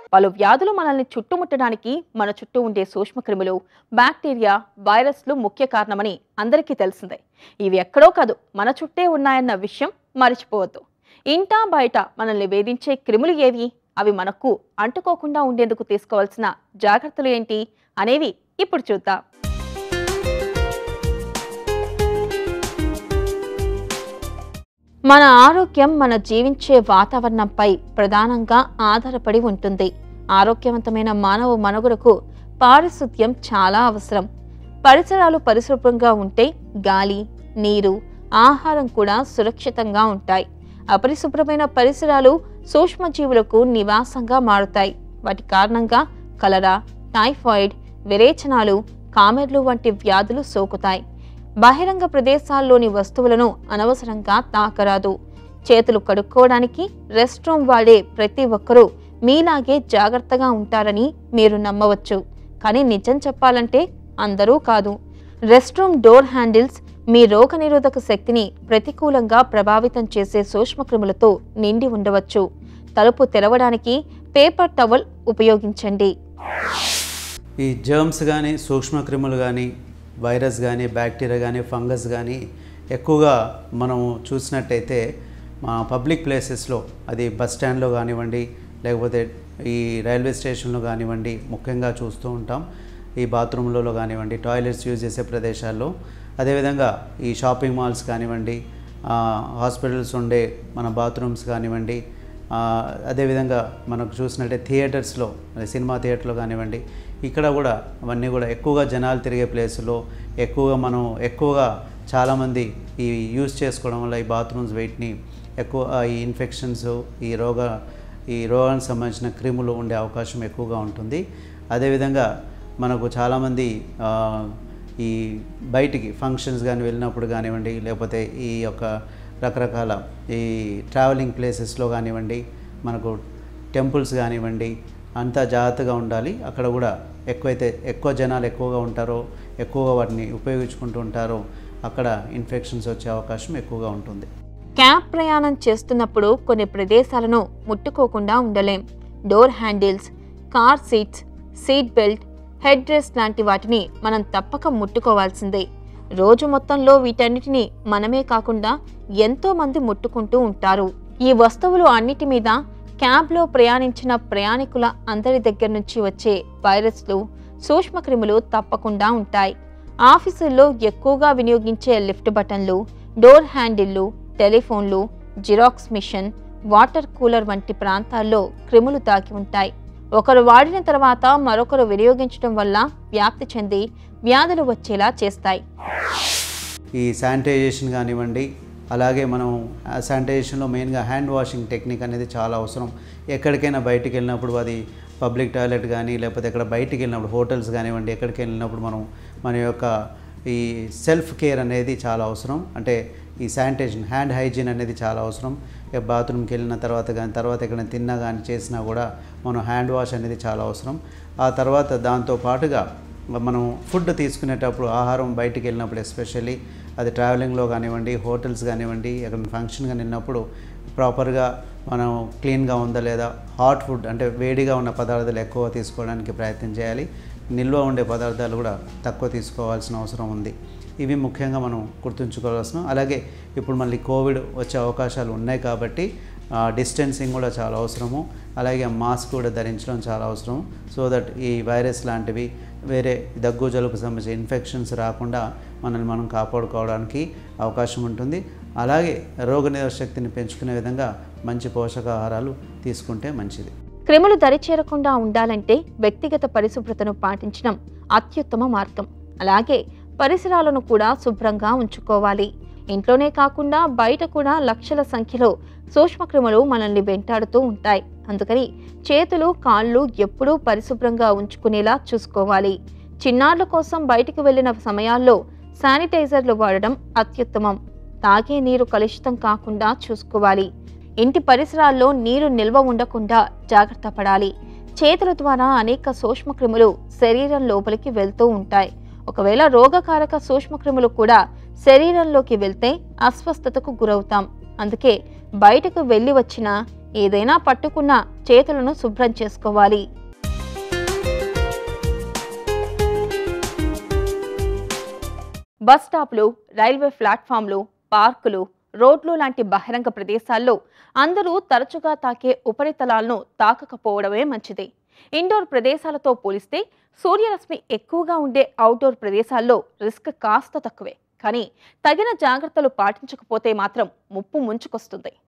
పలు వ్యాధులు మనల్ని చుట్టుముట్టడానికి మన చుట్టూ ఉండే సూక్ష్మక్రిములు బ్యాక్టీరియా వైరస్లు ముఖ్య కారణమని అందరికీ తెలిసిందే ఇవి ఎక్కడో కాదు మన చుట్టే ఉన్నాయన్న విషయం మర్చిపోవద్దు ఇంటా బయట మనల్ని వేధించే క్రిములు ఏవి అవి మనకు అంటుకోకుండా ఉండేందుకు తీసుకోవాల్సిన జాగ్రత్తలు ఏంటి అనేవి ఇప్పుడు చూద్దాం మన ఆరోగ్యం మన జీవించే వాతావరణంపై ప్రధానంగా ఆధారపడి ఉంటుంది ఆరోగ్యవంతమైన మానవ మనుగడకు పారిశుద్ధ్యం చాలా అవసరం పరిసరాలు పరిశుభ్రంగా ఉంటే గాలి నీరు ఆహారం కూడా సురక్షితంగా ఉంటాయి అపరిశుభ్రమైన పరిసరాలు సూక్ష్మజీవులకు నివాసంగా మారుతాయి వాటి కారణంగా కలరా టైఫాయిడ్ విరేచనాలు కామెర్లు వంటి వ్యాధులు సోకుతాయి బహిరంగ ప్రదేశాల్లోని వస్తువులను అనవసరంగా తాకరాదు చేతులు కడుక్కోవడానికి రెస్ట్ రూమ్ వాడే ప్రతి ఒక్కరూ మీలాగే జాగ్రత్తగా ఉంటారని మీరు నమ్మవచ్చు కానీ నిజం చెప్పాలంటే అందరూ కాదు రెస్ట్ రూమ్ డోర్ హ్యాండిల్స్ మీ రోగనిరోధక శక్తిని ప్రతికూలంగా ప్రభావితం చేసే సూక్ష్మక్రిములతో నిండి ఉండవచ్చు తలుపు తెరవడానికి పేపర్ టవల్ ఉపయోగించండి ఈ జర్మ్స్ కానీ సూక్ష్మక్రిములు కానీ వైరస్ కానీ బ్యాక్టీరియా కానీ ఫంగస్ కానీ ఎక్కువగా మనము చూసినట్టయితే మా పబ్లిక్ ప్లేసెస్లో అది బస్ స్టాండ్లో కానివ్వండి లేకపోతే ఈ రైల్వే స్టేషన్లో కానివ్వండి ముఖ్యంగా చూస్తూ ఉంటాం ఈ బాత్రూంలలో కానివ్వండి టాయిలెట్స్ యూజ్ చేసే ప్రదేశాల్లో అదేవిధంగా ఈ షాపింగ్ మాల్స్ కానివ్వండి ఆ, హాస్పిటల్స్ ఉండే మన బాత్రూమ్స్ కానివ్వండి ఆ, అదేవిధంగా మనకు చూసినట్టే థియేటర్స్లో అదే సినిమా థియేటర్లో కానివ్వండి ఇక్కడ కూడా అవన్నీ కూడా ఎక్కువగా జనాలు తిరిగే ప్లేసులో ఎక్కువగా మనం ఎక్కువగా చాలామంది ఈ యూజ్ చేసుకోవడం వల్ల ఈ బాత్రూమ్స్ వెయిట్ని ఎక్కువ ఆ, ఈ ఇన్ఫెక్షన్స్ ఈ రోగ ఈ రోగానికి సంబంధించిన క్రిములు ఉండే అవకాశం ఎక్కువగా ఉంటుంది అదేవిధంగా మనకు చాలామంది ఆ, ఈ బయటికి ఫంక్షన్స్ కానీ వెళ్ళినప్పుడు కానివ్వండి లేకపోతే ఈ యొక్క రకరకాల ఈ ట్రావెలింగ్ ప్లేసెస్లో కానివ్వండి మనకు టెంపుల్స్ కానివ్వండి అంతా జాగ్రత్తగా ఉండాలి అక్కడ కూడా ఎక్కువైతే ఎక్కువ జనాలు ఎక్కువగా ఉంటారో ఎక్కువగా వాటిని ఉపయోగించుకుంటూ ఉంటారో అక్కడ ఇన్ఫెక్షన్స్ వచ్చే అవకాశం ఎక్కువగా ఉంటుంది క్యాబ్ ప్రయాణం చేస్తున్నప్పుడు కొన్ని ప్రదేశాలను ముట్టుకోకుండా ఉండలేం door handles car seats seat belt head rest లాంటి వాటిని మనం తప్పక ముట్టుకోవాల్సిందే రోజు మొత్తంలో వీటన్నిటిని మనమే కాకుండా ఎంతో మంది ముట్టుకుంటూ ఉంటారు ఈ వస్తువులు అన్నిటి మీద క్యాబ్లో ప్రయాణించిన ప్రయాణికుల అందరి దగ్గర నుంచి వచ్చే వైరస్లు సూక్ష్మక్రిములు తప్పకుండా ఉంటాయి ఆఫీసుల్లో ఎక్కువగా వినియోగించే లిఫ్ట్ బటన్లు డోర్ హ్యాండిళ్లు టెలిఫోన్లు జిరాక్స్ మిషన్ వాటర్ కూలర్ వంటి ప్రాంతాల్లో క్రిములు దాగి ఉంటాయి ఒకరు వాడిన తర్వాత మరొకరు వినియోగించడం వల్ల వ్యాప్తి చెంది వ్యాధులు వచ్చేలా చేస్తాయి ఈ శానిటైజేషన్ కానివ్వండి అలాగే మనం ఆ శానిటైజేషన్లో మెయిన్గా హ్యాండ్ వాషింగ్ టెక్నిక్ అనేది చాలా అవసరం ఎక్కడికైనా బయటికి వెళ్ళినప్పుడు అది పబ్లిక్ టాయిలెట్ కానీ లేకపోతే ఎక్కడ బయటికి వెళ్ళినప్పుడు హోటల్స్ కానివ్వండి ఎక్కడికి వెళ్ళినప్పుడు మనం మన యొక్క ఈ సెల్ఫ్ కేర్ అనేది చాలా అవసరం అంటే ఈ శానిటైజేషన్ హ్యాండ్ హైజీన్ అనేది చాలా అవసరం ఇక బాత్రూమ్కి వెళ్ళిన తర్వాత కానీ తర్వాత ఎక్కడైనా తిన్నా కానీ చేసినా కూడా మనం హ్యాండ్ వాష్ అనేది చాలా అవసరం ఆ తర్వాత దాంతో పాటుగా మనం ఫుడ్ తీసుకునేటప్పుడు ఆహారం బయటికి వెళ్ళినప్పుడు ఎస్పెషల్లీ అది ట్రావెలింగ్లో కానివ్వండి హోటల్స్ కానివ్వండి ఎక్కడ ఫంక్షన్ కానీ వెళ్ళినప్పుడు ప్రాపర్గా మనం క్లీన్గా ఉందా లేదా హాట్ ఫుడ్ అంటే వేడిగా ఉన్న పదార్థాలు ఎక్కువ తీసుకోవడానికి ప్రయత్నం చేయాలి నిల్వ ఉండే పదార్థాలు కూడా తక్కువ తీసుకోవాల్సిన అవసరం ఉంది ఇవి ముఖ్యంగా మనం గుర్తుంచుకోవాల్సిన అలాగే ఇప్పుడు మళ్ళీ కోవిడ్ వచ్చే అవకాశాలు ఉన్నాయి కాబట్టి డిస్టెన్సింగ్ కూడా చాలా అవసరము అలాగే మాస్క్ కూడా ధరించడం చాలా అవసరం సో దట్ ఈ వైరస్ లాంటివి వేరే దగ్గు జలుబు సంబంధించిన ఇన్ఫెక్షన్స్ రాకుండా మనల్ని మనం కాపాడుకోవడానికి అవకాశం ఉంటుంది అలాగే రోగనిరోధక శక్తిని పెంచుకునే విధంగా మంచి పోషకాహారాలు తీసుకుంటే మంచిది క్రిములు దరిచేరకుండా ఉండాలంటే వ్యక్తిగత పరిశుభ్రతను పాటించడం అత్యుత్తమ మార్గం అలాగే పరిసరాలను కూడా శుభ్రంగా ఉంచుకోవాలి ఇంట్లోనే కాకుండా బయట కూడా లక్షల సంఖ్యలో సూక్ష్మక్రిములు మనల్ని వెంటాడుతూ ఉంటాయి అందుకని చేతులు కాళ్ళు ఎప్పుడూ పరిశుభ్రంగా ఉంచుకునేలా చూసుకోవాలి చిన్నారుల కోసం బయటికి వెళ్ళిన సమయాల్లో శానిటైజర్లు వాడడం అత్యుత్తమం తాగే నీరు కలుషితం కాకుండా చూసుకోవాలి ఇంటి పరిసరాల్లో నీరు నిల్వ ఉండకుండా జాగ్రత్త పడాలి చేతుల ద్వారా అనేక సూక్ష్మక్రిములు శరీరం లోపలికి వెళ్తూ ఉంటాయి ఒకవేళ రోగకారక సూక్ష్మక్రిములు కూడా శరీరంలోకి వెళ్తే అస్వస్థతకు గురవుతాం అందుకే బయటకు వెళ్ళి వచ్చినా ఏదైనా పట్టుకున్న చేతులను శుభ్రం చేసుకోవాలి బస్ స్టాప్లు రైల్వే ప్లాట్ఫామ్లు పార్కులు రోడ్లు లాంటి బహిరంగ ప్రదేశాల్లో అందరూ తరచుగా తాకే ఉపరితలాలను తాకకపోవడమే మంచిది ఇండోర్ ప్రదేశాలతో పోలిస్తే సూర్యరశ్మి ఎక్కువగా ఉండే అవుట్డోర్ ప్రదేశాల్లో రిస్క్ కాస్త తక్కువే కానీ తగిన జాగ్రత్తలు పాటించకపోతే మాత్రం ముప్పు ముంచుకొస్తుంది